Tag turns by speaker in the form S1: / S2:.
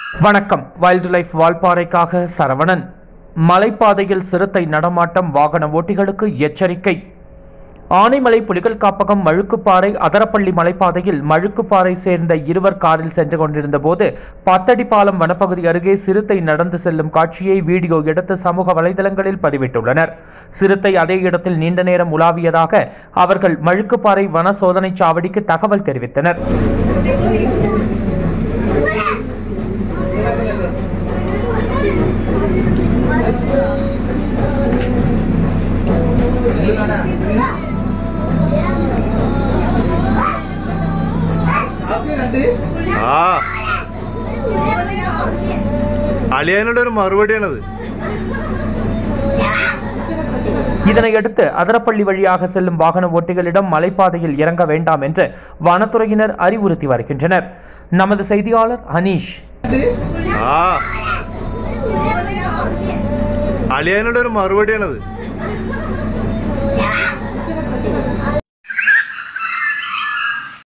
S1: வணக்கம் wild life வால்பாறைக்காக Saravanan மலைப்பாதையில் சிறுத்தை நடமாட்டம் வாகன ஓட்டிகளுக்கு எச்சரிக்கை ஆனைமலை புலிகள் காப்பகம் மழுக்குப்பாறை அதரப்பள்ளி மலைப்பாதையில் மழுக்குப்பாறை சேர்ந்த இருவர் காரில் சென்று கொண்டிருந்த போது பத்தடி பாலம் வனப்பகுதி அருகே சிறுத்தை நடந்து செல்லும் காட்சியை வீடியோ எடுத்து சமூக வலைதளங்களில் பதிவிட்டுள்ளனர் சிறுத்தை அதே இடத்தில் நீண்ட நேரம் உலாவியதாக அவர்கள் மழுக்குப்பாறை வன சோதனை சாவடிக்கு தகவல் தெரிவித்தனர்
S2: ആ അളിയനുള്ള ഒരു മറുപടിയാണത്
S1: இதனையடுத்து அதரப்பள்ளி வழியாக செல்லும் வாகன ஓட்டிகளிடம் மலைப்பாதையில் இறங்க வேண்டாம் என்று வனத்துறையினர் அறிவுறுத்தி வருகின்றனர் நமது செய்தியாளர் அனீஷ்
S2: ആ അളിയനുള്ള ഒരു മറുപടിയാണത്